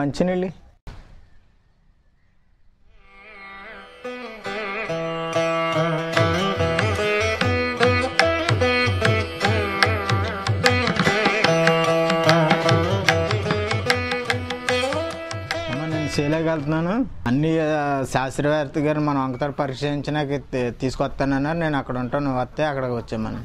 మంచినీళ్ళు అమ్మ, నేను సేలేకి వెళ్తున్నాను అన్ని ఆ, శాస్త్రవేత్త గారు మన వంకతోట పరిశీలించినాక తీ- తీసుకొస్తానన్నారు నేను అక్కడ ఉంటాను నువ్వు వస్తే అక్కడికి వచ్చామని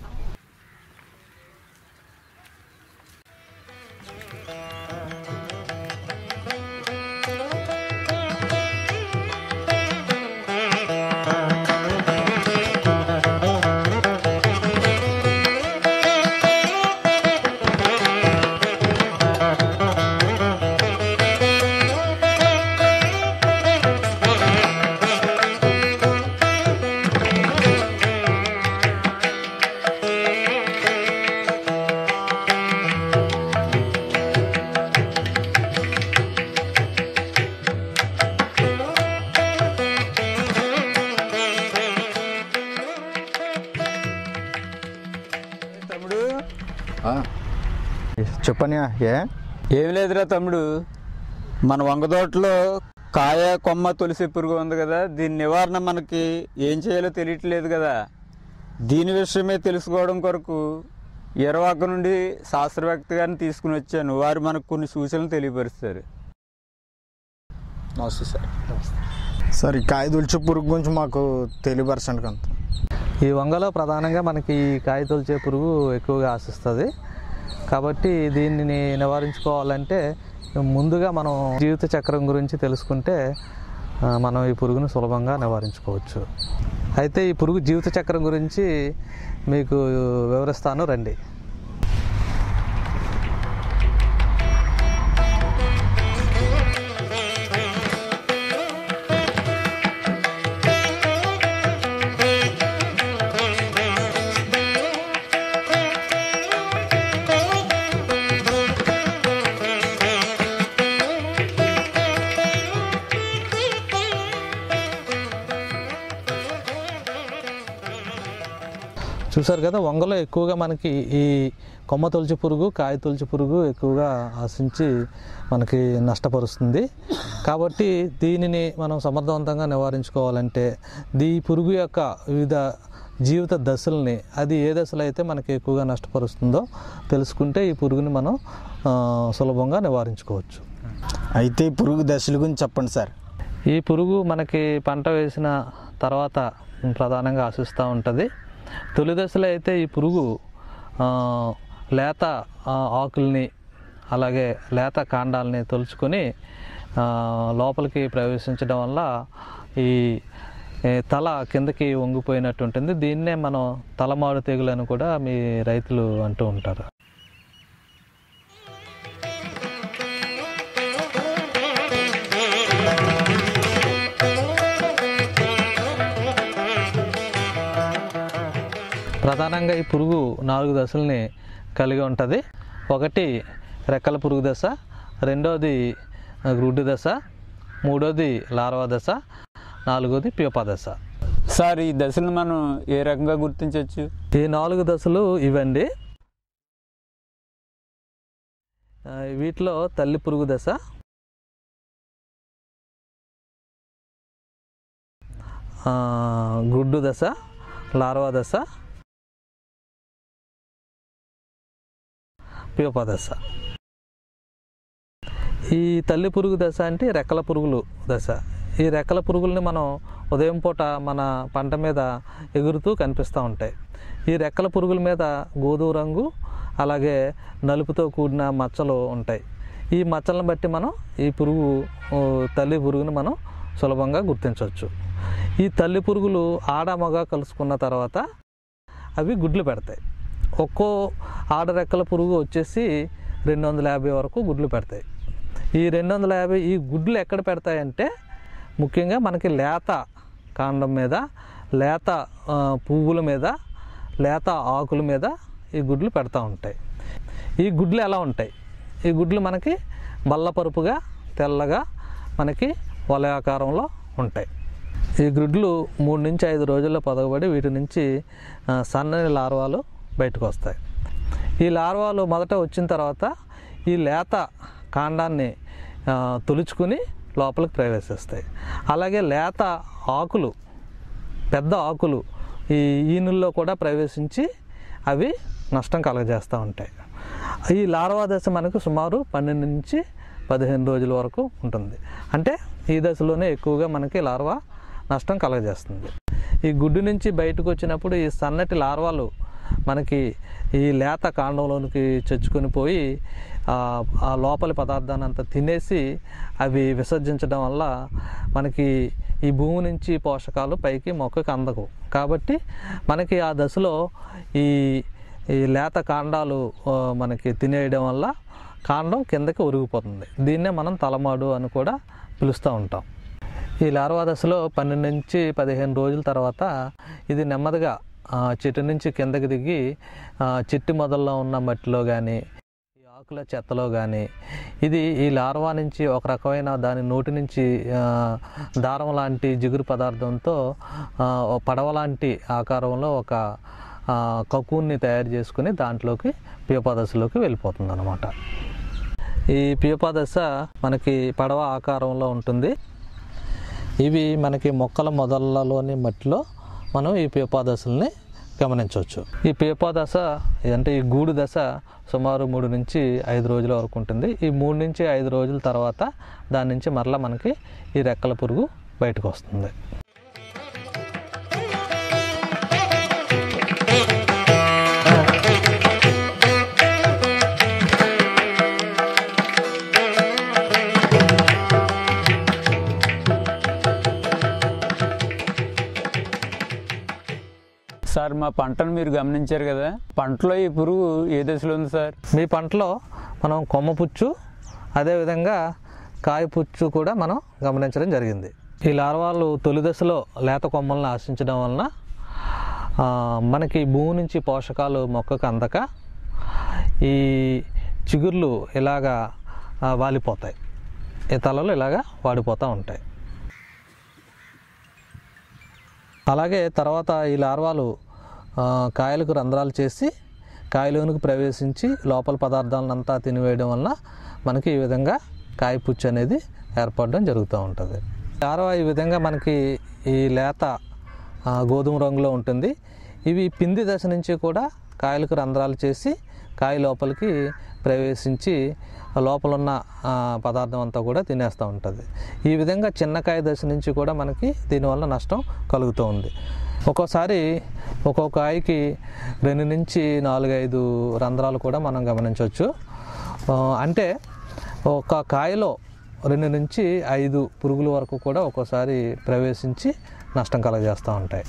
తమ్ముడు చెప్పని ఏ ఏం లేదురా తమ్ముడు మన వంగదోటలో కాయ కొమ్మ తులసి పురుగు ఉంది కదా దీని నివారణ మనకి ఏం చేయాలో తెలియట్లేదు కదా దీని విషయమే తెలుసుకోవడం కొరకు ఇరవాక నుండి శాస్త్రవేత్త గారిని తీసుకుని వచ్చాను వారు మనకు కొన్ని సూచనలు తెలియపరుస్తారు నమస్తే సార్ సార్ ఈ కాయ దుల్చి పురుగు గురించి మాకు తెలియపరచండి కొంత ఈ వంగలో ప్రధానంగా మనకి ఈ కాయ తొలిచే పురుగు ఎక్కువగా ఆశిస్తుంది కాబట్టి దీనిని నివారించుకోవాలంటే ముందుగా మనం జీవిత చక్రం గురించి తెలుసుకుంటే ఆ, మనం ఈ పురుగును సులభంగా నివారించుకోవచ్చు అయితే ఈ పురుగు జీవిత చక్రం గురించి మీకు వివరిస్తాను రండి చూసారు కదా వంగలో ఎక్కువగా మనకి ఈ కొమ్మ తొలిచి పురుగు కాయ తొలిచి పురుగు ఎక్కువగా ఆశించి మనకి నష్టపరుస్తుంది కాబట్టి దీనిని మనం సమర్థవంతంగా నివారించుకోవాలంటే ఈ పురుగు యొక్క వివిధ జీవిత దశల్ని అది ఏ దశలో అయితే మనకి ఎక్కువగా నష్టపరుస్తుందో తెలుసుకుంటే ఈ పురుగుని మనం ఆ, సులభంగా నివారించుకోవచ్చు అయితే ఈ పురుగు దశల గురించి చెప్పండి సార్ ఈ పురుగు మనకి పంట వేసిన తర్వాత ప్రధానంగా ఆశిస్తూ ఉంటుంది తొలి దశలో అయితే ఈ పురుగు ఆ, లేత ఆ, ఆకుల్ని అలాగే లేత కాండాలని తొలుచుకొని ఆ, లోపలికి ప్రవేశించడం వల్ల ఈ ఏ, తల కిందకి వంగిపోయినట్టు ఉంటుంది దీన్నే మనం తలమాడు తెగులు అని కూడా మీ రైతులు అంటూ ఉంటారు ప్రధానంగా ఈ పురుగు నాలుగు దశల్ని కలిగి ఉంటుంది ఒకటి రెక్కల పురుగు దశ రెండోది గ్రుడ్డు దశ మూడోది లార్వా దశ నాలుగోది ప్యూపా దశ సార్ ఈ దశలను మనం ఏ రకంగా గుర్తించవచ్చు ఈ నాలుగు దశలు ఇవండి ఆ, వీటిలో తల్లి పురుగు దశ ఆ, గుడ్డు దశ లార్వా దశ ప్యూపా దశ ఈ తల్లి పురుగు దశ అంటే రెక్కల పురుగులు దశ ఈ రెక్కల పురుగుల్ని మనం ఉదయం పూట మన పంట మీద ఎగురుతూ కనిపిస్తూ ఉంటాయి ఈ రెక్కల పురుగుల మీద గోధుమ రంగు అలాగే నలుపుతో కూడిన మచ్చలు ఉంటాయి ఈ మచ్చలను బట్టి మనం ఈ పురుగు ఓ, తల్లి పురుగుని మనం సులభంగా గుర్తించవచ్చు ఈ తల్లి పురుగులు ఆడ మగ కలుసుకున్న తర్వాత అవి గుడ్లు పెడతాయి ఒక్కో ఆడ రెక్కల పురుగు వచ్చేసి రెండు వందల యాభై వరకు గుడ్లు పెడతాయి ఈ రెండు వందల యాభై ఈ గుడ్లు ఎక్కడ పెడతాయంటే ముఖ్యంగా మనకి లేత కాండం మీద లేత ఆ, పువ్వుల మీద లేత ఆకుల మీద ఈ గుడ్లు పెడతా ఉంటాయి ఈ గుడ్లు ఎలా ఉంటాయి ఈ గుడ్లు మనకి బల్లపరుపుగా తెల్లగా మనకి వలయాకారంలో ఉంటాయి ఈ గుడ్లు మూడు నుంచి ఐదు రోజుల్లో పొదగబడి వీటి నుంచి ఆ, సన్నని లార్వాలు బయటకు వస్తాయి ఈ లార్వాలు మొదట వచ్చిన తర్వాత ఈ లేత కాండాన్ని ఆ, తొలుచుకుని లోపలికి ప్రవేశిస్తాయి అలాగే లేత ఆకులు పెద్ద ఆకులు ఈ ఈనుల్లో కూడా ప్రవేశించి అవి నష్టం కలగజేస్తూ ఉంటాయి ఈ లార్వా దశ మనకు సుమారు పన్నెండు నుంచి పదిహేను రోజుల వరకు ఉంటుంది అంటే ఈ దశలోనే ఎక్కువగా మనకి లార్వా నష్టం కలగజేస్తుంది ఈ గుడ్డు నుంచి బయటకు వచ్చినప్పుడు ఈ సన్నటి లార్వాలు మనకి ఈ లేత కాండంలోనికి చొచ్చుకొని పోయి ఆ ఆ లోపలి పదార్థాన్ని అంతా తినేసి అవి విసర్జించడం వల్ల మనకి ఈ భూమి నుంచి పోషకాలు పైకి మొక్కకు అందకు కాబట్టి మనకి ఆ దశలో ఈ ఈ లేత కాండాలు ఆ, మనకి తినేయడం వల్ల కాండం కిందకి ఉరిగిపోతుంది దీన్నే మనం తలమాడు అని కూడా పిలుస్తూ ఉంటాం ఈ లార్వా దశలో పన్నెండు నుంచి పదిహేను రోజుల తర్వాత ఇది నెమ్మదిగా ఆ, చెట్టు నుంచి కిందకి దిగి ఆ, చెట్టు మొదల్లో ఉన్న మట్టిలో కానీ ఈ ఆకుల చెత్తలో కానీ ఇది ఈ లార్వా నుంచి ఒక రకమైన దాని నోటి నుంచి ఆ, దారం లాంటి జిగురు పదార్థంతో ఆ, ఓ పడవ లాంటి ఆకారంలో ఒక ఆ, కకూన్ని తయారు చేసుకుని దాంట్లోకి ప్యూపదశలోకి వెళ్ళిపోతుంది అనమాట ఈ ప్యూపదశ మనకి పడవ ఆకారంలో ఉంటుంది ఇవి మనకి మొక్కల మొదళ్ళలోని మట్టిలో మనం ఈ పీపాదశల్ని గమనించవచ్చు ఈ పీపాదశ అంటే ఈ గూడు దశ సుమారు మూడు నుంచి ఐదు రోజుల వరకు ఉంటుంది ఈ మూడు నుంచి ఐదు రోజుల తర్వాత దాని నుంచి మరలా మనకి ఈ రెక్కల పురుగు బయటకు వస్తుంది సార్ మా పంటను మీరు గమనించారు కదా పంటలో ఈ పురుగు ఏ దశలో ఉంది సార్ మీ పంటలో మనం కొమ్మ పుచ్చు అదేవిధంగా కాయ పుచ్చు కూడా మనం గమనించడం జరిగింది ఈ లార్వాలు తొలి దశలో లేత కొమ్మలను ఆశించడం వలన ఆ, మనకి భూమి నుంచి పోషకాలు మొక్కకు అందక ఈ చిగుర్లు ఇలాగా ఆ, వాలిపోతాయి ఈ తలలు ఇలాగా వాడిపోతూ ఉంటాయి అలాగే తర్వాత ఈ లార్వాలు ఆ, కాయలకు రంధ్రాలు చేసి కాయలోనికి ప్రవేశించి లోపల పదార్థాలనంతా తినివేయడం వలన మనకి ఈ విధంగా కాయ పుచ్చు అనేది ఏర్పడడం జరుగుతూ ఉంటుంది లార్వా ఈ విధంగా మనకి ఈ లేత ఆ, గోధుమ రంగులో ఉంటుంది ఇవి పిండి దశ నుంచి కూడా కాయలకు రంధ్రాలు చేసి కాయ లోపలికి ప్రవేశించి లోపల ఉన్న ఆ, పదార్థం అంతా కూడా తినేస్తూ ఉంటుంది ఈ విధంగా చిన్న కాయ దశ నుంచి కూడా మనకి దీనివల్ల నష్టం కలుగుతూ ఉంది ఒక్కోసారి ఒక్కొక్క కాయకి రెండు నుంచి నాలుగైదు రంధ్రాలు కూడా మనం గమనించవచ్చు ఆ, అంటే ఒక కాయలో రెండు నుంచి ఐదు పురుగుల వరకు కూడా ఒక్కోసారి ప్రవేశించి నష్టం కలగజేస్తూ ఉంటాయి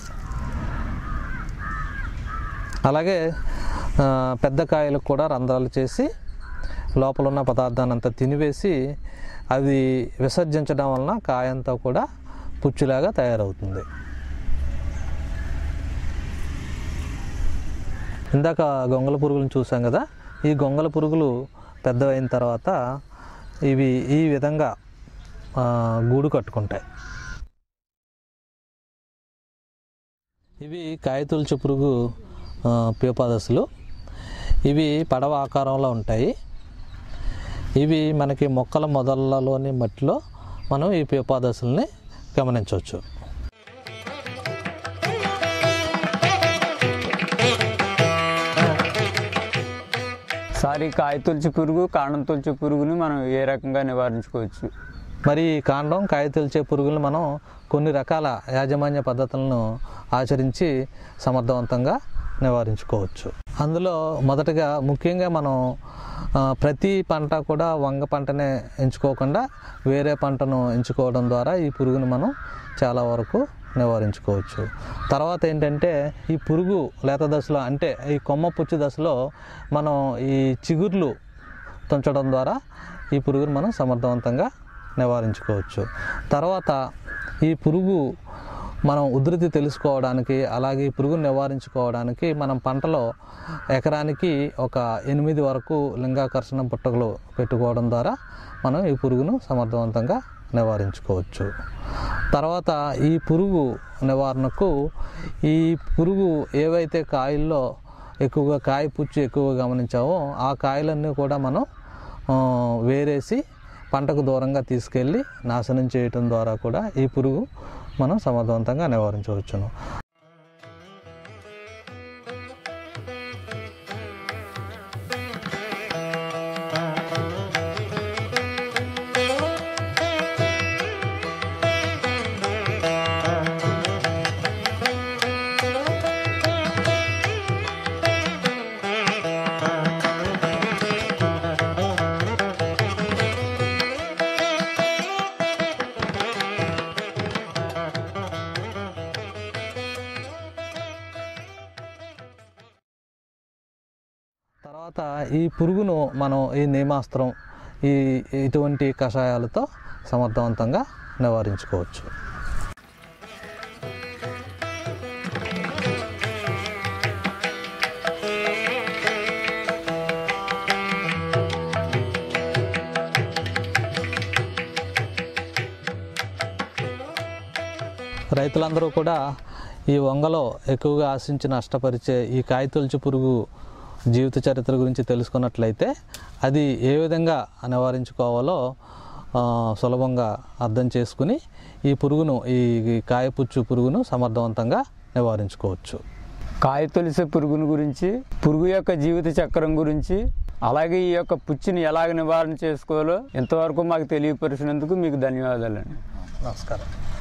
అలాగే ఆ, పెద్ద కాయలకు కూడా రంధ్రాలు చేసి లోపల ఉన్న పదార్థాన్ని అంతా తినివేసి అది విసర్జించడం వలన కాయ అంతా కూడా పుచ్చులాగా తయారవుతుంది ఇందాక గొంగల పురుగులను చూసాం కదా ఈ గొంగల పురుగులు పెద్దవైన తర్వాత ఇవి ఈ విధంగా ఆ, గూడు కట్టుకుంటాయి ఇవి కాయతుల్చు పురుగు ఆ, ప్యూపాదశలు ఇవి పడవ ఆకారంలో ఉంటాయి ఇవి మనకి మొక్కల మొదళ్ళలోని మట్టిలో మనం ఈ ప్యూపాదశల్ని గమనించవచ్చు సార్ ఈ కాయ తొలిచి పురుగు కాండం తొలిచి పురుగుని మనం ఏ రకంగా నివారించుకోవచ్చు మరి ఈ కాండం కాయ తెలిచే పురుగులను మనం కొన్ని రకాల యాజమాన్య పద్ధతులను ఆచరించి సమర్థవంతంగా నివారించుకోవచ్చు అందులో మొదటగా ముఖ్యంగా మనం ఆ, ప్రతి పంట కూడా వంగ పంటనే ఎంచుకోకుండా వేరే పంటను ఎంచుకోవడం ద్వారా ఈ పురుగును మనం చాలా వరకు నివారించుకోవచ్చు తర్వాత ఏంటంటే ఈ పురుగు లేత దశలో అంటే ఈ కొమ్మ పుచ్చు దశలో మనం ఈ చిగుర్లు తుంచడం ద్వారా ఈ పురుగును మనం సమర్థవంతంగా నివారించుకోవచ్చు తర్వాత ఈ పురుగు మనం ఉధృతి తెలుసుకోవడానికి అలాగే ఈ పురుగును నివారించుకోవడానికి మనం పంటలో ఎకరానికి ఒక ఎనిమిది వరకు లింగాకర్షణ పుట్టకలు పెట్టుకోవడం ద్వారా మనం ఈ పురుగును సమర్థవంతంగా నివారించుకోవచ్చు తర్వాత ఈ పురుగు నివారణకు ఈ పురుగు ఏవైతే కాయల్లో ఎక్కువగా కాయ పుచ్చు ఎక్కువగా గమనించామో ఆ కాయలన్నీ కూడా మనం ఆ, వేరేసి పంటకు దూరంగా తీసుకెళ్ళి నాశనం చేయటం ద్వారా కూడా ఈ పురుగు మనం సమర్థవంతంగా నివారించవచ్చును తర్వాత ఈ పురుగును మనం ఈ నేమాస్త్రం ఈ ఇటువంటి కషాయాలతో సమర్థవంతంగా నివారించుకోవచ్చు రైతులందరూ కూడా ఈ వంగలో ఎక్కువగా ఆశించి నష్టపరిచే ఈ కాయతొలుచు పురుగు జీవిత చరిత్ర గురించి తెలుసుకున్నట్లయితే అది ఏ విధంగా నివారించుకోవాలో ఆ, సులభంగా అర్థం చేసుకుని ఈ పురుగును ఈ కాయపుచ్చు పురుగును సమర్థవంతంగా నివారించుకోవచ్చు కాయ తొలిసే పురుగుని గురించి పురుగు యొక్క జీవిత చక్రం గురించి అలాగే ఈ యొక్క పుచ్చిని ఎలాగ నివారణ చేసుకోవాలో ఇంతవరకు మాకు తెలియపరిచినందుకు మీకు ధన్యవాదాలండి నమస్కారం